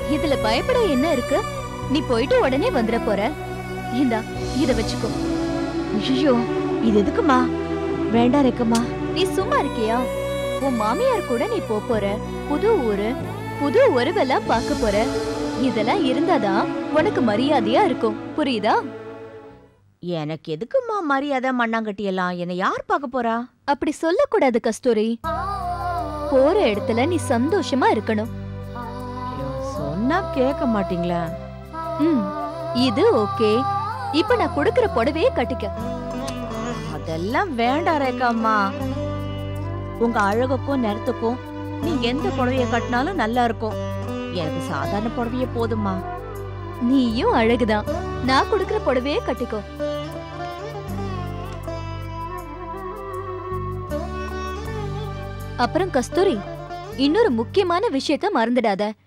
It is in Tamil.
இதுல பயப்பட என்ன இருக்கு நீ போயிட்டு உடனே வந்துட போற இந்தா இத வச்சுக்கோ ஐயோ இது எதுக்குமா வேண்டாம் ரேக்கம்மா நீ சும்மா இருக்கியா உன் மாமியார் கூட நீ போப் போற புது ஊரு புது உறவெல்லாம் பார்க்க போற இதெல்லாம் இருந்தாதான் உனக்கு மரியாதையா இருக்கும் புரியுதா எனக்கு எதுக்குமா மரியாதை மண்ணாங்கட்டி எல்லாம் என்னை யார் பார்க்க போறா அப்படி சொல்லக்கூடாது கஸ்தூரி போற இடத்துல நீ சந்தோஷமா இருக்கணும் சொன்னா கேட்க மாட்டீங்களா ம் இது ஓகே இப்ப நான் கொடுக்கற புடவையே கட்டிக்க அதெல்லாம் வேண்டாம் ரேக்காம்மா உங்க அழகுக்கும் நிறத்துக்கும் நீங்க எந்த புடவைய கட்டினாலும் நல்லா இருக்கும் எனக்கு சாதாரண புடவைய போதுமா நீயும் அழகுதான் நான் கொடுக்கற புடவையே கட்டிக்கோ அப்புறம் கஸ்தூரி இன்னொரு முக்கியமான விஷயத்த மறந்துடாத